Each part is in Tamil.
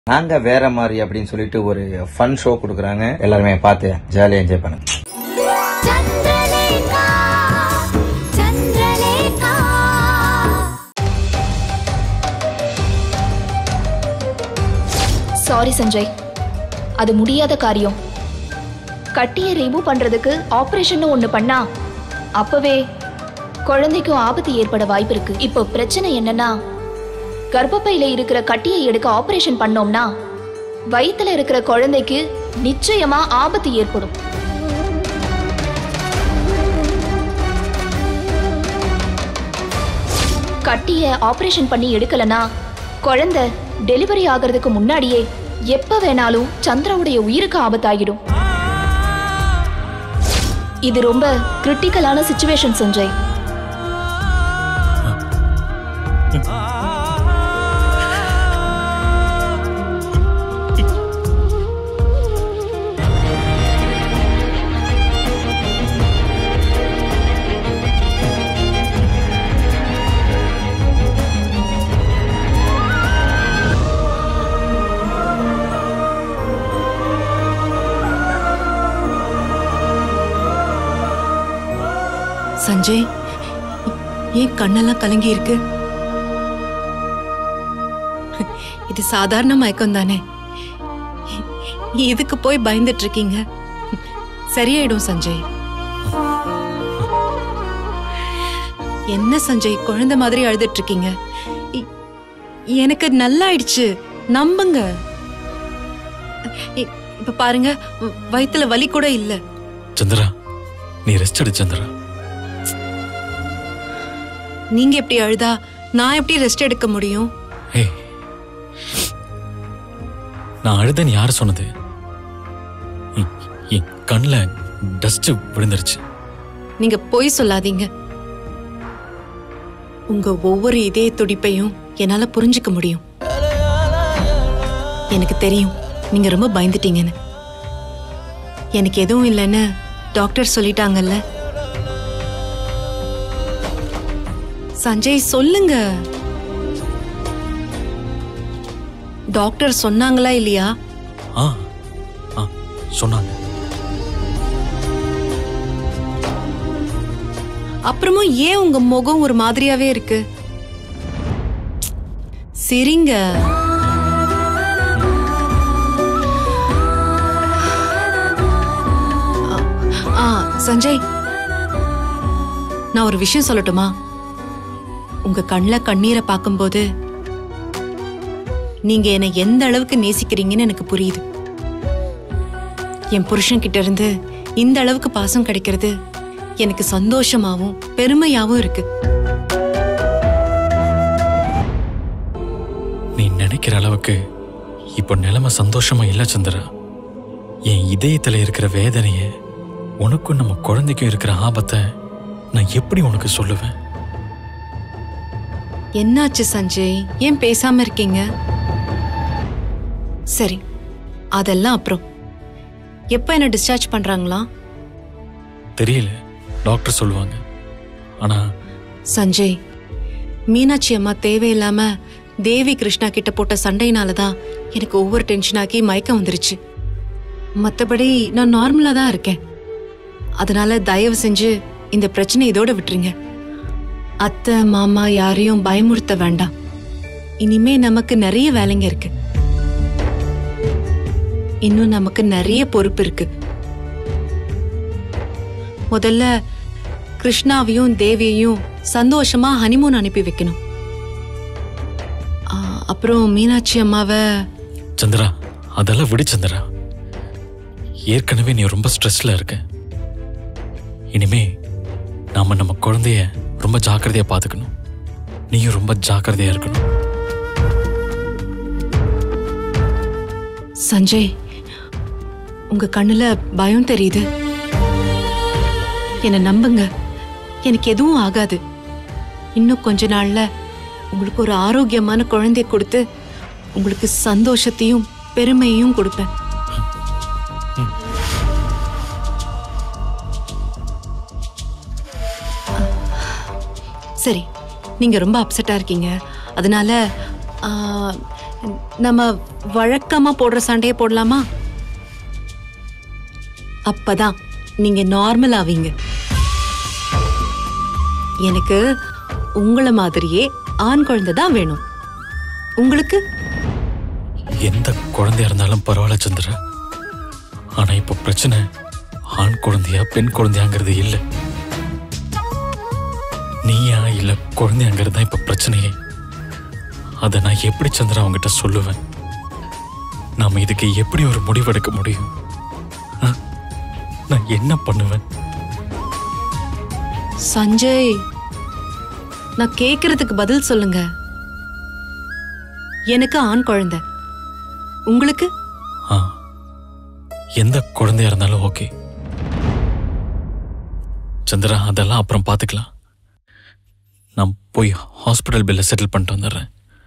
நாங்க வேற மாதிரி அப்படின்னு சொல்லிட்டு ஒரு ஃபன் ஷோ கொடுக்குறாங்க எல்லாருமே பார்த்து ஜாலியா என்ஜாய் பண்ணுங்க చంద్రలేఖ చంద్రలేఖ சாரி சஞ்சய் அது முடியாத காரியம் கட்டியை ரிமூவ் பண்றதுக்கு ஆபரேஷன் ஒண்ணு பண்ணா அப்பவே குழந்தைக்கும் ஆபத்து ஏற்பட வாய்ப்பு இருக்கு இப்போ பிரச்சனை என்னன்னா கர்ப்பப்பையில இருக்கிற கட்டியை எடுக்க ஆபரேஷன் பண்ணோம்னா வயித்துல இருக்கிற குழந்தைக்கு நிச்சயமா ஆபத்து ஏற்படும் கட்டிய ஆபரேஷன் பண்ணி எடுக்கலனா குழந்தை டெலிவரி ஆகிறதுக்கு முன்னாடியே எப்ப வேணாலும் சந்திராவுடைய உயிருக்கு ஆபத்தாகிடும் இது ரொம்ப கிரிட்டிக்கலான சுச்சுவேஷன் சஞ்சய் சஞ்சய் ஏன் கண்ணெல்லாம் கலங்கி இருக்கு இது சாதாரண மயக்கம் தானே இதுக்கு போய் பயந்துட்டு இருக்கீங்க சரியாயிடும் சஞ்சய் என்ன சஞ்சய் குழந்தை மாதிரி அழுதுட்டு இருக்கீங்க இ- எனக்கு நல்லா ஆயிடுச்சு நம்புங்க இ- இப்ப பாருங்க வ- வயித்துல வலி கூட இல்ல சந்திரா நீ ரெஸ்ட் எடு சந்திரா நீங்க எப்படி அழுதா நான் எப்படி ரெஸ்ட் எடுக்க முடியும் ஏய் நான் அழுதேன்னு யார் சொன்னது என்- என் கண்ணில் டஸ்ட் விழுந்துருச்சு நீங்க பொய் சொல்லாதீங்க உங்க ஒவ்வொரு இதய துடிப்பையும் என்னால புரிஞ்சுக்க முடியும் எனக்கு தெரியும் நீங்க ரொம்ப பயந்துட்டீங்கன்னு எனக்கு எதுவும் இல்லைன்னு டாக்டர் சொல்லிட்டாங்கல்ல சஞ்சய் சொல்லுங்க டாக்டர் சொன்னாங்களா இல்லையா ஆ ஆ சொன்னாங்க அப்புறமும் ஏன் உங்க முகம் ஒரு மாதிரியாவே இருக்கு சிரிங்க ஆ, ஆ சஞ்சய் நான் ஒரு விஷயம் சொல்லட்டுமா உங்க கண்ணுல கண்ணீரை பார்க்கும்போது நீங்க என்னை எந்த அளவுக்கு நேசிக்கிறீங்கன்னு எனக்கு புரியுது என் புருஷன் கிட்ட இருந்து இந்த அளவுக்கு பாசம் கிடைக்கிறது எனக்கு சந்தோஷமாவும் பெருமையாவும் இருக்கு நீ நினைக்கிற அளவுக்கு இப்போ நிலைமை சந்தோஷமா இல்ல சந்திரா என் இதயத்துல இருக்கிற வேதனைய உனக்கும் நம்ம குழந்தைக்கும் இருக்கிற ஆபத்தை நான் எப்படி உனக்கு சொல்லுவேன் என்னாச்சு சஞ்சய் ஏன் பேசாம இருக்கீங்க சரி அதெல்லாம் அப்புறம் எப்ப என்ன டிஸ்சார்ஜ் பண்றாங்களா தெரியல டாக்டர் சொல்லுவாங்க ஆனா சஞ்சய் மீனாட்சி அம்மா தேவையில்லாம தேவி கிருஷ்ணா கிட்ட போட்ட சண்டையினால தான் எனக்கு ஒவ்வொரு டென்ஷனாக்கி மயக்கம் வந்துருச்சு மத்தபடி நான் நார்மலா தான் இருக்கேன் அதனால தயவு செஞ்சு இந்த பிரச்சனை இதோட விட்டுருங்க அத்தை மாமா யாரையும் பயமுறுத்த வேண்டாம் இனிமே நமக்கு நிறைய வேலைங்க இருக்கு இன்னும் நமக்கு நிறைய பொறுப்பு இருக்கு முதல்ல கிருஷ்ணாவையும் தேவியையும் சந்தோஷமா ஹனிமூன் அனுப்பி வைக்கணும் ஆ, அப்புறம் மீனாட்சி அம்மாவை சந்திரா அதெல்லாம் விடு சந்திரா ஏற்கனவே நீ ரொம்ப ஸ்ட்ரெஸ்ல இருக்க இனிமே நாம நம்ம குழந்தைய ரொம்ப ஜாக்கிரதையா பாத்துக்கணும் நீயும் ரொம்ப ஜாக்கிரதையா இருக்கணும் சஞ்சய் உங்க கண்ணுல பயம் தெரியுது என்ன நம்புங்க எனக்கு எதுவும் ஆகாது இன்னும் கொஞ்ச நாள்ல உங்களுக்கு ஒரு ஆரோக்கியமான குழந்தைய கொடுத்து உங்களுக்கு சந்தோஷத்தையும் பெருமையையும் கொடுப்பேன் சரி நீங்க ரொம்ப அப்செட்டா இருக்கீங்க அதனால ஆ, நம்ம வழக்கமா போடுற சண்டையை போடலாமா அப்பதான் நீங்க நார்மல் ஆவீங்க எனக்கு உங்களை மாதிரியே ஆண் குழந்தை தான் வேணும் உங்களுக்கு எந்த குழந்தையா இருந்தாலும் பரவாயில்ல சந்திரா ஆனா இப்ப பிரச்சனை ஆண் குழந்தையா பெண் குழந்தையாங்கிறது இல்ல நீயா இல்ல குழந்தையாங்கிறது தான் இப்ப பிரச்சனையே அதை நான் எப்படி சந்திரா அவங்ககிட்ட சொல்லுவேன் நாம இதுக்கு எப்படி ஒரு முடிவெடுக்க முடியும் ஆ? நான் என்ன பண்ணுவேன் சஞ்சய் நான் கேக்குறதுக்கு பதில் சொல்லுங்க எனக்கு ஆண் குழந்தை உங்களுக்கு ஆ எந்த குழந்தையா இருந்தாலும் ஓகே சந்திரா அதெல்லாம் அப்புறம் பார்த்துக்கலாம் நான் போய் ஹாஸ்பிட்டல் பில்லை செட்டில் பண்ணிட்டு வந்துடுறேன்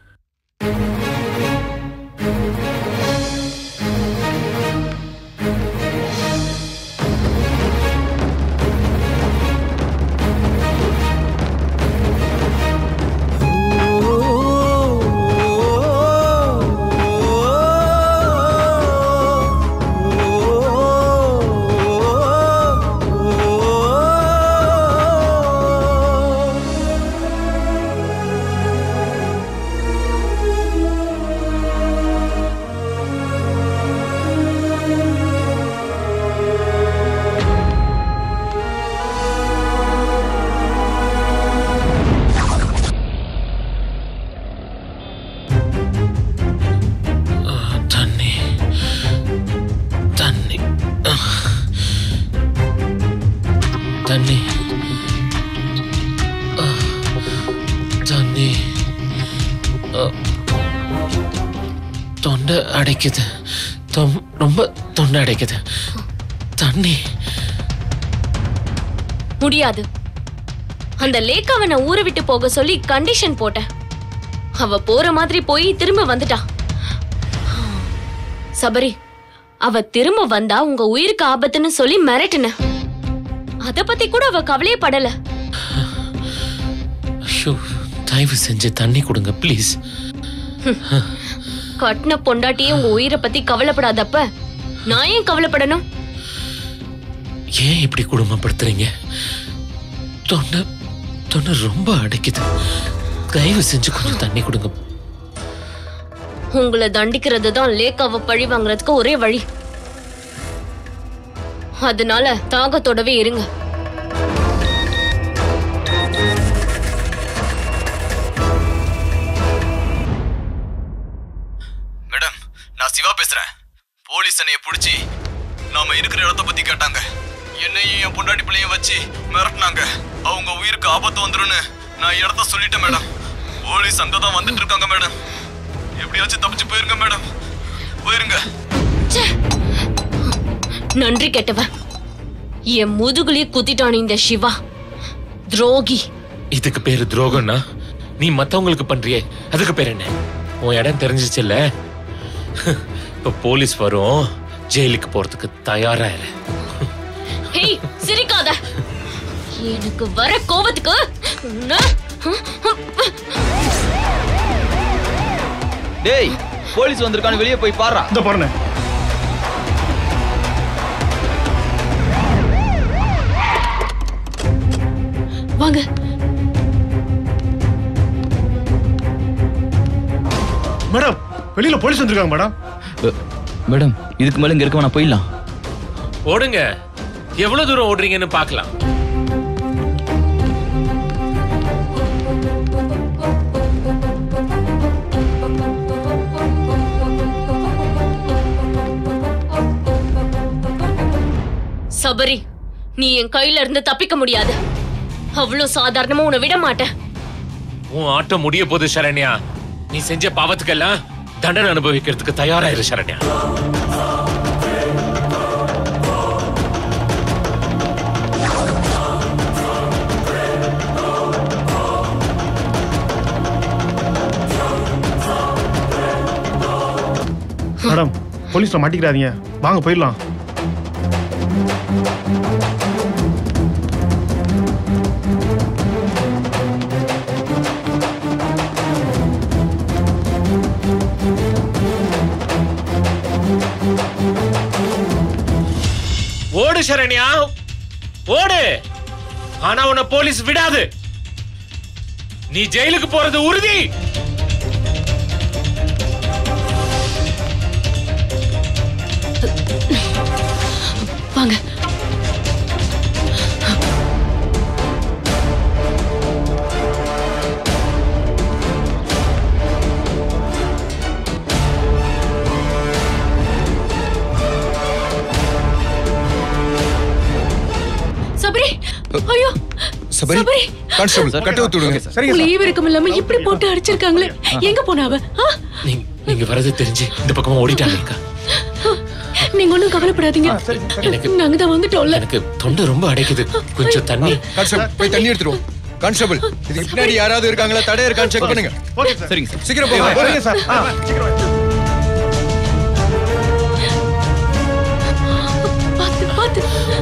தண்ணி தண்ணி தண்ணி தண்ணி தொண்டை அடைக்குது தொம்- ரொம்ப தொண்டை அடைக்குது தண்ணி முடியாது அந்த லேக்காவை நான் ஊரை விட்டு போக சொல்லி கண்டிஷன் போட்டேன் அவ போற மாதிரி போய் திரும்ப வந்துட்டா சபரி அவ திரும்ப வந்தா உங்க உயிருக்கு ஆபத்துன்னு சொல்லி மிரட்டின அத பத்தி கூட அவ கவலையே படல ஐயோ தயவு செஞ்சு தண்ணி கொடுங்க ப்ளீஸ் கட்டின பொண்டாட்டியே உங்க உயிரை பத்தி கவலைப்படாதப்ப நான் ஏன் கவலைப்படணும் ஏன் இப்படி குடும்பப்படுத்துறீங்க தொண்டை தொண்டை ரொம்ப அடைக்குது தயவு செஞ்சு கொஞ்சம் தண்ணி கொடுங்க உங்களை தண்டிக்கிறது தான் லேக்காவை பழி வாங்குறதுக்கு ஒரே வழி அதனால தாகத்தோடவே இருங்க மேடம் நான் சிவா பேசுறேன் போலீஸ் என்னைய பிடிச்சி நாம இருக்கிற இடத்த பத்தி கேட்டாங்க என்னையும் என் பொண்டாட்டி பிள்ளையும் வச்சு மிரட்டினாங்க அவங்க உயிருக்கு ஆபத்து வந்துருன்னு நான் இடத்த சொல்லிட்டேன் மேடம் போலீஸ் அங்கதான் வந்துட்டு இருக்காங்க மேடம் எப்படியாச்சும் தப்பிச்சு போயிருங்க மேடம் போயிருங்க நன்றி கெட்டவன் என் முதுகுலயே குத்திட்டான் இந்த சிவா துரோகி இதுக்கு பேரு துரோகம்னா நீ மத்தவங்களுக்கு பண்றியே அதுக்கு பேர் என்ன உன் இடம் தெரிஞ்சிச்சுல்ல இப்ப போலீஸ் வரும் ஜெயிலுக்கு போறதுக்கு தயாரா இரு ஹேய் சிரிக்காத எனக்கு வர கோவத்துக்கு உன்னை- டேய் போலீஸ் வந்திருக்கான்னு வெளியே போய் பாரு இந்த பாருண்ணே வாங்க மேடம் வெளியில போலீஸ் வந்திருக்காங்க மேடம் மேடம் இதுக்கு மேல இங்க இருக்க வேணா போயிடலாம் ஓடுங்க எவ்வளவு தூரம் ஓடுறீங்கன்னு பார்க்கலாம் சபரி நீ என் கையில இருந்து தப்பிக்க முடியாது அவ்வளவு சாதாரணமா உன்னை விட மாட்டேன் உன் ஆட்டம் முடிய போகுது சரண்யா நீ செஞ்ச பாவத்துக்கெல்லாம் தண்டனை அனுபவிக்கிறதுக்கு தயாரா இரு சரண்யா மேடம் போலீஸ்ல மாட்டிக்கிறாதீங்க வாங்க போயிடலாம் ஓடு சரண்யா ஓடு ஆனா உன்னை போலீஸ் விடாது நீ ஜெயிலுக்கு போறது உறுதி வாங்க சபரி ஐயோ சபரி சபரி கான்ஸ்டபிள் கட்ட ஊத்து விடுங்க சரிங்க சார் லீவ் இருக்கும் இல்லாம இப்படி போட்டு அடிச்சிருக்காங்களே எங்க போனா அவ ஆ? நீங்க நீங்க வரது தெரிஞ்சு இந்த பக்கமா ஓடிட்டாங்க அக்கா. நீங்க ஒண்ணும் கவலைப்படாதீங்க எனக்கு- நாங்க தான் வந்துட்டோம்ல எனக்கு தொண்டை ரொம்ப அடைக்குது கொஞ்சம் தண்ணி கான்ஸ்டபிள் போய் தண்ணி எடுத்துருவோம் கான்ஸ்டபிள் இதுக்கு பின்னாடி யாராவது இருக்காங்களா தடை இருக்கான்னு செக் பண்ணுங்க ஓகே சார் சரிங்க சார் சீக்கிரம் போங்க சரிங்க சார் ஆ சீக்கிரம் வாங்க. பாத்து பாத்து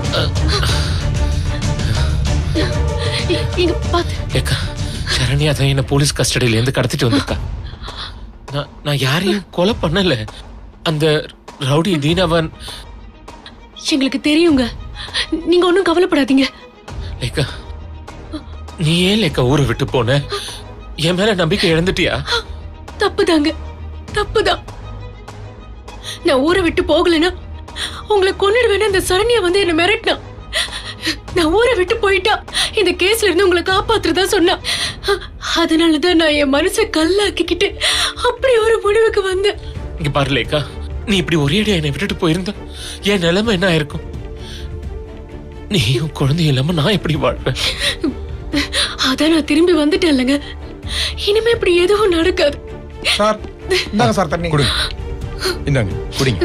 இ- இங்க பாத்து ஏக்கா சரண்யா தான் என்ன போலீஸ் கஸ்டடியில இருந்து கடத்திட்டு வந்திருக்கா நான் நான் யாரையும் கொலை பண்ணல அந்த ரவுடி தீனவன் எங்களுக்கு தெரியுங்க நீங்க ஒண்ணும் கவலைப்படாதீங்க லேக்கா நீ ஏன் லேக்கா ஊரை விட்டு போன என் மேல நம்பிக்கை இழந்துட்டியா தப்புதாங்க தப்புதான் நான் ஊரை விட்டு போகலைன்னா உங்களை கொன்னுடுவேன்னு அந்த சரண்யா வந்து என்ன மிரட்டினா நான் ஊரை விட்டு போயிட்டா இந்த கேஸ்ல இருந்து உங்களை காப்பாத்துறதா சொன்னா அதனாலதான் நான் என் மனசை கல்லாக்கிக்கிட்டு அப்படி ஒரு முடிவுக்கு வந்தேன் இங்க பாரு லேக்கா நீ இப்படி ஒரேடியா என்னை விட்டுட்டு போயிருந்தா என் நிலைமை என்ன ஆயிருக்கும் நீயும் குழந்தை இல்லாம நான் எப்படி வாழ்வேன் அதான் நான் திரும்பி வந்துட்டேன் இல்லைங்க இனிமே இப்படி எதுவும் நடக்காது சார் இந்தாங்க சார் தண்ணி கொடுங்க இந்தாங்க குடிங்க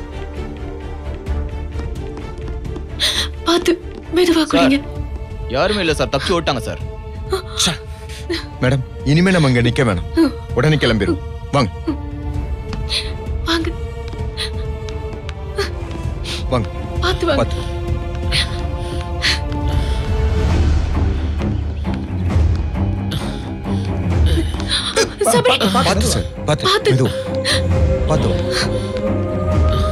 பார்த்து மெதுவா குடிங்க யாருமே இல்ல சார் தப்பிச்சு ஓட்டாங்க சார் ச்சே. மேடம் இனிமே நம்ம இங்க நிக்க வேணாம் உடனே கிளம்பிடும் வாங்க வாங்க வாங்க பார்த்து வாங்க பார்த்து சபரி பார்த்து சார் பார்த்து பார்த்து. மெதுவா பார்த்து வாங்க.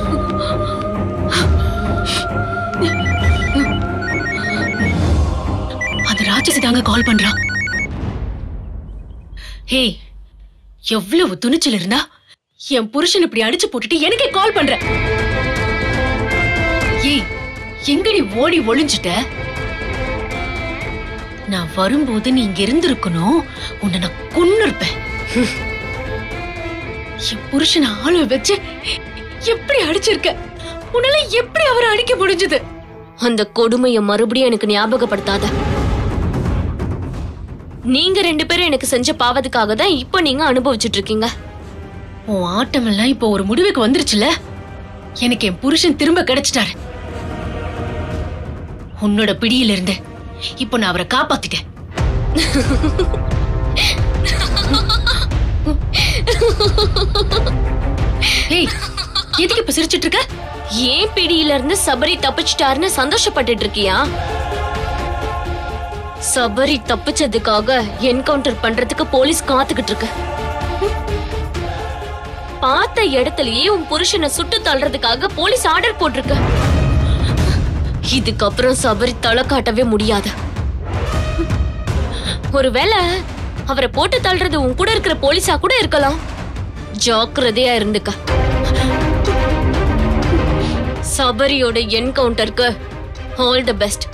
அந்த ராட்சசி தாங்க கால் பண்றான் ஹேய் எவ்வளவு துணிச்சல் இருந்தா என் புருஷன் இப்படி அடிச்சு போட்டுட்டு எனக்கே கால் பண்ற ஏய் எங்கடி ஓடி ஒளிஞ்சிட்ட நான் வரும்போது நீ இங்க இருந்திருக்கணும் உன்னை நான் கொன்னு இருப்பேன் என் புருஷனை ஆள வச்சு எப்படி அடிச்சிருக்க உன்னால எப்படி அவரை அடிக்க முடிஞ்சது அந்த கொடுமைய மறுபடியும் எனக்கு ஞாபகப்படுத்தாத நீங்க ரெண்டு பேரும் எனக்கு செஞ்ச பாவத்துக்காக தான் இப்போ நீங்க அனுபவிச்சுட்டு இருக்கீங்க உன் ஆட்டம் எல்லாம் இப்போ ஒரு முடிவுக்கு வந்துருச்சுல எனக்கு என் புருஷன் திரும்ப கிடைச்சிட்டாரு உன்னோட பிடியில இருந்து இப்போ நான் அவரை காப்பாத்திட்டேன் ஏய் எதுக்கு இப்ப சிரிச்சிட்டு இருக்க ஏன் பிடியில இருந்து சபரி தப்பிச்சிட்டாருன்னு சந்தோஷப்பட்டுட்டு இருக்கியா சபரி தப்பிச்சதுக்காக என்கவுண்டர் பண்றதுக்கு போலீஸ் காத்துக்கிட்டு இருக்கு பார்த்த இடத்துலயே உன் புருஷனை சுட்டு தள்ளுறதுக்காக போலீஸ் ஆர்டர் போட்டிருக்கு இதுக்கப்புறம் சபரி தலை காட்டவே முடியாது ஒருவேளை அவரை போட்டு தள்ளுறது உன் கூட இருக்கிற போலீஸா கூட இருக்கலாம் ஜாக்கிரதையா இருந்துக்க சபரியோட என்கவுண்டருக்கு ஆல் தி பெஸ்ட்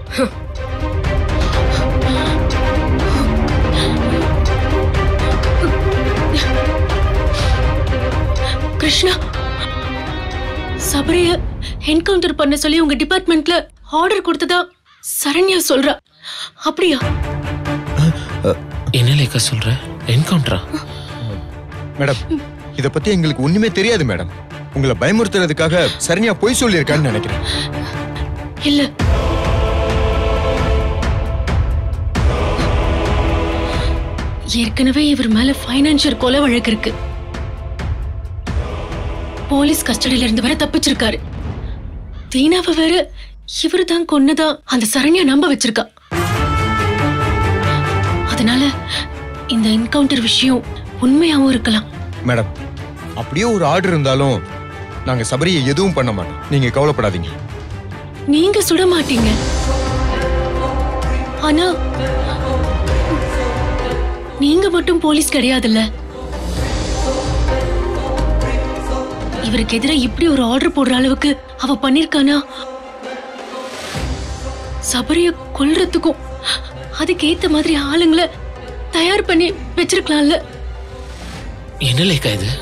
கிருஷ்ணா சபரிய என்கவுண்டர் பண்ண சொல்லி உங்க டிபார்ட்மெண்ட்ல ஆர்டர் கொடுத்ததா சரண்யா சொல்றா அப்படியா என்ன லேக்கா சொல்ற என்கவுண்டரா மேடம் இத பத்தி எங்களுக்கு ஒண்ணுமே தெரியாது மேடம் உங்களை பயமுறுத்துறதுக்காக சரண்யா பொய் சொல்லியிருக்கான்னு நினைக்கிறேன் இல்ல ஏற்கனவே இவர் மேல ஃபைனான்சியல் கொலை வழக்கு இருக்கு போலீஸ் கஸ்டடியில இருந்து வர தப்பிச்சிருக்காரு தீனாவை வேற இவரு தான் கொன்னதா அந்த சரண்யா நம்ப வச்சிருக்கா அதனால இந்த என்கவுண்டர் விஷயம் உண்மையாவும் இருக்கலாம் மேடம் அப்படியே ஒரு ஆர்டர் இருந்தாலும் நாங்க சபரியை எதுவும் பண்ண மாட்டோம் நீங்க கவலைப்படாதீங்க நீங்க சுட மாட்டீங்க ஆனா நீங்க மட்டும் போலீஸ் கிடையாதுல்ல இவருக்கு எதிராக இப்படி ஒரு ஆர்டர் போடுற அளவுக்கு அவ பண்ணிருக்கானா சபரிய கொல்றதுக்கும் அதுக்கு ஏத்த மாதிரி ஆளுங்களை தயார் பண்ணி வச்சிருக்கலாம்ல என்ன லேக்கா இது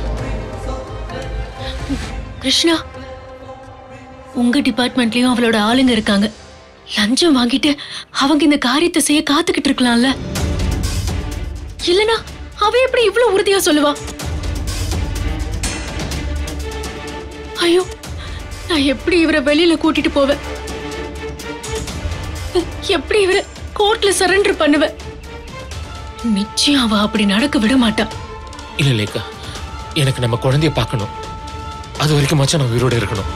கிருஷ்ணா உங்க டிபார்ட்மெண்ட்லயும் அவளோட ஆளுங்க இருக்காங்க லஞ்சம் வாங்கிட்டு அவங்க இந்த காரியத்தை செய்ய காத்துக்கிட்டு இருக்கலாம்ல இல்லனா அவ எப்படி இவ்வளவு உறுதியா சொல்லுவா ஐயோ நான் எப்படி இவரை வெளியில கூட்டிட்டு போவேன் எப்படி இவரை கோர்ட்ல சரண்டர் பண்ணுவேன் நிச்சயம் அவ அப்படி நடக்க விட மாட்டா இல்ல லேக்கா எனக்கு நம்ம குழந்தைய பார்க்கணும் அது வரைக்கும் மச்சான் நான் உயிரோட இருக்கணும்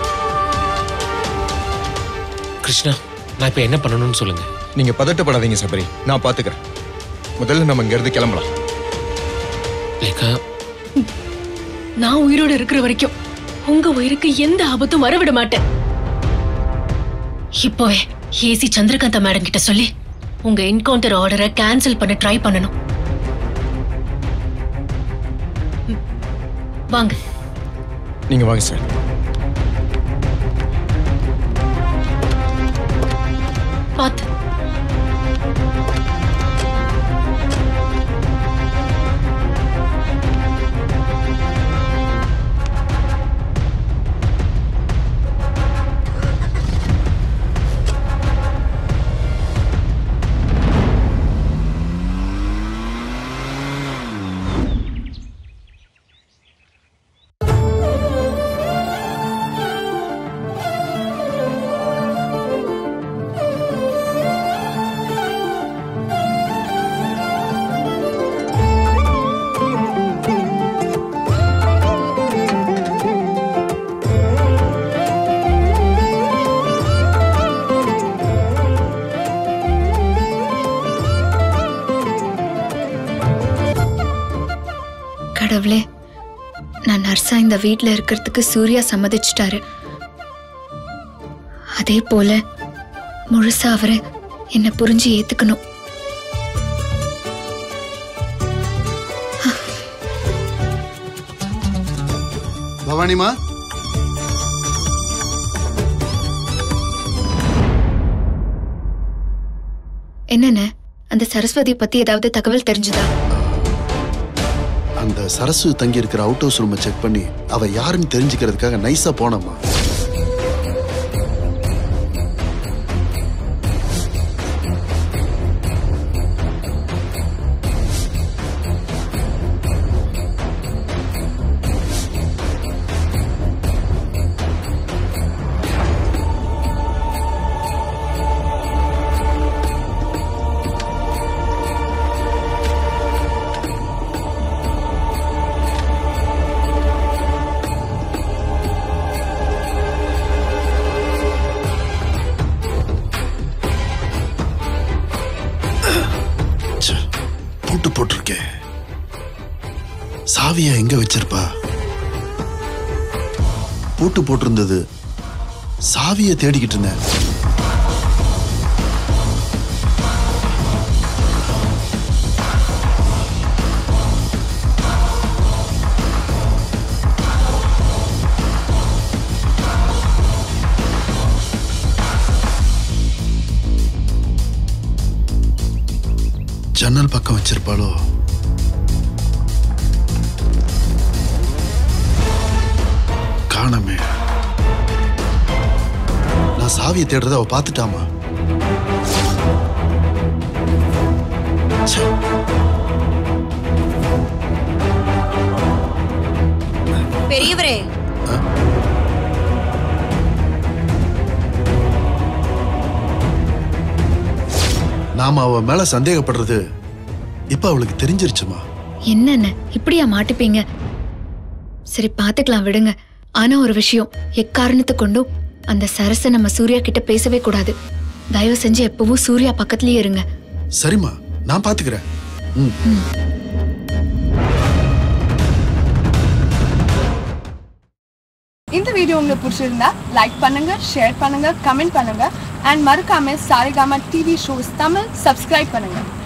கிருஷ்ணா நான் இப்ப என்ன பண்ணணும்னு சொல்லுங்க நீங்க பதட்டப்படாதீங்க சபரி நான் பாத்துக்கிறேன் முதல்ல நம்ம இங்க இருந்து கிளம்பலாம் லேக்கா நான் உயிரோட இருக்கிற வரைக்கும் உங்க உயிருக்கு எந்த ஆபத்தும் வரவிட மாட்டேன் இப்போவே ஏசி சந்திரகாந்தா மேடம் கிட்ட சொல்லி உங்க என்கவுண்டர் ஆர்டரை கேன்சல் பண்ண ட்ரை பண்ணணும் ம். வாங்க நீங்க வாங்க சார் பார்த்து கடவுளே நான் நர்ஸா இந்த வீட்ல இருக்கிறதுக்கு சூர்யா சம்மதிச்சிட்டாரு அதே போல முழுசா அவரை என்னை புரிஞ்சு ஏத்துக்கணும் பவானிமா என்னென்ன அந்த சரஸ்வதி பத்தி ஏதாவது தகவல் தெரிஞ்சுதா அந்த சரசு தங்கி இருக்கிற அவுட் ஹவுஸ் ரூமை செக் பண்ணி அவ யாருன்னு தெரிஞ்சுக்கிறதுக்காக நைஸா போனோமா ச்சே, பூட்டு போட்டிருக்கேன் சாவியை எங்க வச்சிருப்பா பூட்டு போட்டிருந்தது சாவியை தேடிக்கிட்டு இருந்தேன் ஜன்னல் பக்கம் வச்சிருப்பாளோ காணமே நான் சாவியை தேடுறத அவ பார்த்துட்டாமா ச்சே. பெரியவரே நாம அவ மேல சந்தேகப்படுறது இப்ப அவளுக்கு தெரிஞ்சிருச்சுமா என்னென்ன இப்படியா மாட்டிப்பீங்க சரி பாத்துக்கலாம் விடுங்க ஆனா ஒரு விஷயம் எக்காரணத்தை கொண்டும் அந்த சரச நம்ம சூர்யா கிட்ட பேசவே கூடாது தயவு செஞ்சு எப்பவும் சூர்யா பக்கத்துலயே இருங்க சரிம்மா நான் பாத்துக்கிறேன் ம் இந்த வீடியோ உங்களுக்கு பிடிச்சிருந்தா லைக் பண்ணுங்க ஷேர் பண்ணுங்க கமெண்ட் பண்ணுங்க அண்ட் மறக்காம Saregama TV shows Tamil subscribe பண்ணுங்க